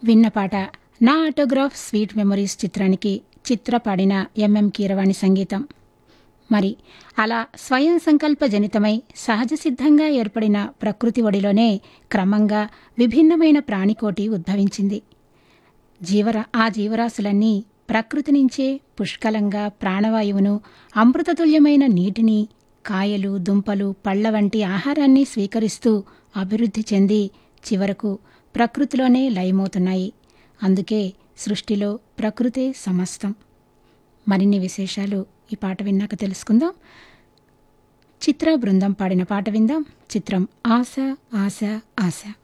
విన్న పాట నా ఆటోగ్రాఫ్ స్వీట్ మెమరీస్ చిత్రానికి చిత్ర పాడిన ఎంఎం కీరవాణి సంగీతం మరి అలా స్వయం సంకల్ప జనితమై సహజ సిద్ధంగా ఏర్పడిన ప్రకృతి ఒడిలోనే క్రమంగా విభిన్నమైన ప్రాణికోటి ఉద్భవించింది జీవరా ఆ జీవరాశులన్నీ ప్రకృతి నుంచే పుష్కలంగా ప్రాణవాయువును అమృతతుల్యమైన నీటిని కాయలు దుంపలు పళ్ళ వంటి ఆహారాన్ని స్వీకరిస్తూ అభివృద్ధి చెంది చివరకు ప్రకృతిలోనే లయమవుతున్నాయి అందుకే సృష్టిలో ప్రకృతే సమస్తం మరిన్ని విశేషాలు ఈ పాట విన్నాక తెలుసుకుందాం చిత్ర బృందం పాడిన పాట విందాం చిత్రం ఆశ ఆశ ఆశ